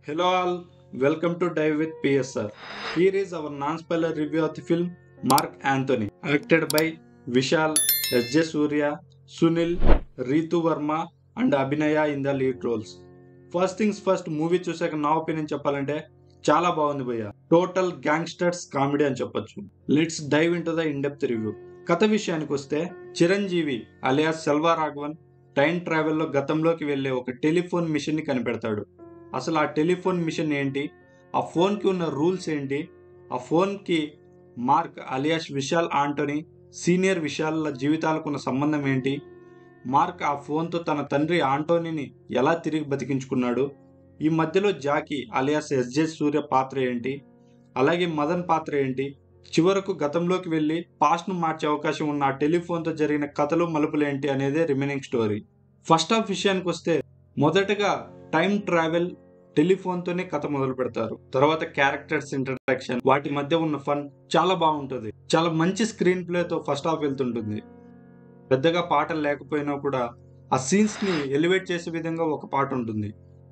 Hello all, welcome to Dive with PSR. Here is our non-spoiler review of the film Mark Anthony, acted by Vishal, S.J. Surya, Sunil, Ritu Verma and Abhinaya in the lead roles. First things first movie చూసాక నా opinion చెప్పాలంటే చాలా బాగుంది భయ్య total gangsters comedy అని చెప్పొచ్చు let's dive into the in depth review కథ విషయానికి వస్తే చిరంజీవి అలియాస్ సెల్వా రాఘవన్ టైం ట్రావెల్లో గతంలోకి వెళ్లే ఒక టెలిఫోన్ మిషన్ ని కనిపెడతాడు అసలు ఆ టెలిఫోన్ మిషన్ ఏంటి ఆ ఫోన్కి ఉన్న రూల్స్ ఏంటి ఆ ఫోన్కి Mark alias Vishal Antony senior విశాల్ల జీవితాలకు ఉన్న సంబంధం ఏంటి మార్క్ ఆ ఫోన్తో తన తండ్రి ఆంటోనీని ఎలా తిరిగి బతికించుకున్నాడు ఈ మధ్యలో జాకీ అలియాస్ ఎస్జే సూర్య పాత్ర ఏంటి అలాగే మదన్ పాత్ర ఏంటి చివరకు గతంలోకి వెళ్ళి పాస్ట్ను మార్చే అవకాశం ఉన్న ఆ టెలిఫోన్తో జరిగిన కథలు మలుపులు ఏంటి అనేదే రిమైనింగ్ స్టోరీ ఫస్ట్ హాఫ్ విషయానికి వస్తే మొదటగా టైం ట్రావెల్ టెలిఫోన్తోనే కథ మొదలు పెడతారు తర్వాత క్యారెక్టర్స్ ఇంట్రడక్షన్ వాటి మధ్య ఉన్న ఫన్ చాలా బాగుంటుంది చాలా మంచి స్క్రీన్ ప్లేతో ఫస్ట్ హాఫ్ వెళ్తుంటుంది పెద్దగా పాటలు లేకపోయినా కూడా ఆ సీన్స్ ని ఎలివేట్ చేసే విధంగా ఒక పాట ఉంటుంది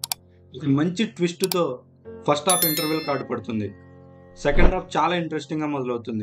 ఒక మంచి ట్విస్ట్ తో ఫస్ట్ హాఫ్ ఇంటర్వెల్ కార్డు పడుతుంది సెకండ్ హాఫ్ చాలా ఇంట్రెస్టింగ్ గా మొదలవుతుంది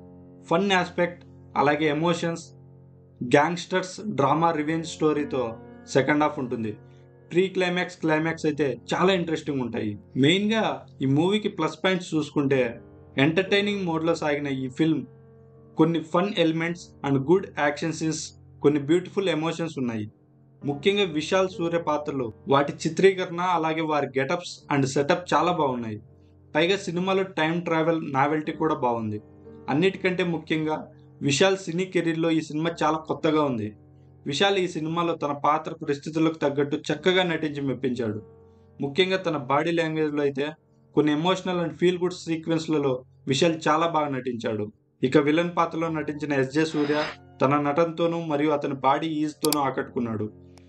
ఫన్ ఆస్పెక్ట్ అలాగే ఎమోషన్స్ గ్యాంగ్స్టర్స్ డ్రామా రివెంజ్ స్టోరీతో సెకండ్ హాఫ్ ఉంటుంది ప్రీ క్లైమాక్స్ క్లైమాక్స్ అయితే చాలా ఇంట్రెస్టింగ్ ఉంటాయి మెయిన్ గా ఈ మూవీకి ప్లస్ పాయింట్స్ చూసుకుంటే ఎంటర్టైనింగ్ మోడ్ లో సాగిన ఈ ఫిల్మ్ కొన్ని fun elements and good action scenes కొన్ని బ్యూటిఫుల్ ఎమోషన్స్ ఉన్నాయి ముఖ్యంగా విశాల్ సూర్య పాత్రలు వాటి చిత్రీకరణ అలాగే వారి గెటప్స్ అండ్ సెటప్ చాలా బాగున్నాయి పైగా సినిమాలో టైం ట్రావెల్ నావెల్టీ కూడా బాగుంది అన్నిటికంటే ముఖ్యంగా విశాల్ సినీ కెరీర్లో ఈ సినిమా చాలా కొత్తగా ఉంది విశాల్ ఈ సినిమాలో తన పాత్ర పరిస్థితులకు తగ్గట్టు చక్కగా నటించి మెప్పించాడు ముఖ్యంగా తన బాడీ లాంగ్వేజ్లో అయితే కొన్ని ఎమోషనల్ అండ్ ఫీల్ గుడ్ సీక్వెన్స్లలో విశాల్ చాలా బాగా నటించాడు ఇక విలన్ పాత్రలో నటించిన ఎస్జే సూర్య తన నటనతోనూ మరియు అతని బాడీ ఈజ్తోనూ ఆకట్టుకున్నాడు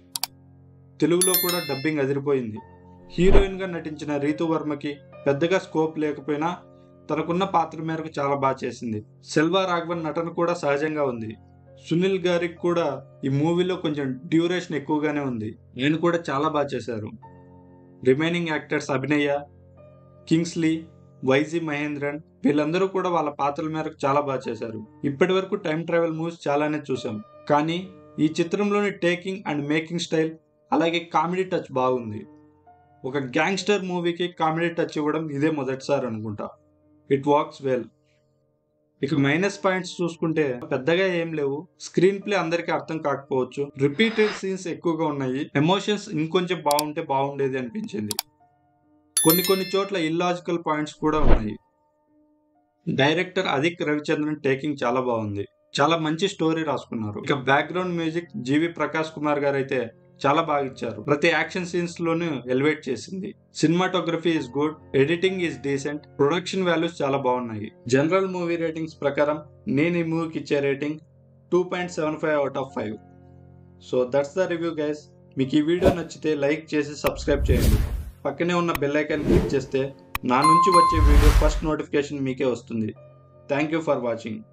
తెలుగులో కూడా డబ్బింగ్ అదిరిపోయింది హీరోయిన్ గా నటించిన రీతు వర్మకి పెద్దగా స్కోప్ లేకపోయినా తనకున్న పాత్ర మేరకు చాలా బాగా చేసింది సెల్వా రాఘవన్ నటన కూడా సహజంగా ఉంది సునీల్ గారికి కూడా ఈ మూవీలో కొంచెం డ్యూరేషన్ ఎక్కువగానే ఉంది ఆయన కూడా చాలా బాగా చేశారు remaining actors Abhinaya Kingsley YG Mahendran వీళ్ళందరూ కూడా వాళ్ళ పాత్రల మేరకు చాలా బాగా చేశారు ఇప్పటి వరకు టైం ట్రావెల్ మూవీస్ చాలానే చూసాం కానీ ఈ చిత్రంలోని టేకింగ్ అండ్ మేకింగ్ స్టైల్ అలాగే కామెడీ టచ్ బాగుంది ఒక గ్యాంగ్స్టర్ మూవీకి కామెడీ టచ్ ఇవ్వడం ఇదే మొదటిసారి అనుకుంటా ఇట్ వాక్స్ వెల్ ఇక మైనస్ పాయింట్స్ చూసుకుంటే పెద్దగా ఏం లేవు స్క్రీన్ ప్లే అందరికీ అర్థం కాకపోవచ్చు రిపీటెడ్ సీన్స్ ఎక్కువగా ఉన్నాయి ఎమోషన్స్ ఇంకొంచెం బాగుంటే బాగుండేది అనిపించింది కొన్ని కొన్ని చోట్ల ఇల్లాజికల్ పాయింట్స్ కూడా ఉన్నాయి డైరెక్టర్ అదిక్ రవిచంద్రన్ టేకింగ్ చాలా బాగుంది చాలా మంచి స్టోరీ రాసుకున్నారు ఇక బ్యాక్గ్రౌండ్ మ్యూజిక్ జీవి ప్రకాష్ కుమార్ గారు అయితే చాలా బాగా ఇచ్చారు ప్రతి యాక్షన్ సీన్స్ లోనూ ఎలివేట్ చేసింది cinematography is good editing is decent production values చాలా బాగున్నాయి జనరల్ మూవీ రేటింగ్స్ ప్రకారం నేను ఈ మూవీకి ఇచ్చే rating two point seven five out of five so that's the review guys మీకు ఈ వీడియో నచ్చితే లైక్ చేసి సబ్స్క్రైబ్ చేయండి పక్కనే ఉన్న బెల్ ఐకాన్ క్లిక్ చేస్తే నా నుంచి వచ్చే వీడియో ఫస్ట్ నోటిఫికేషన్ మీకే వస్తుంది థ్యాంక్ యూ ఫర్ వాచింగ్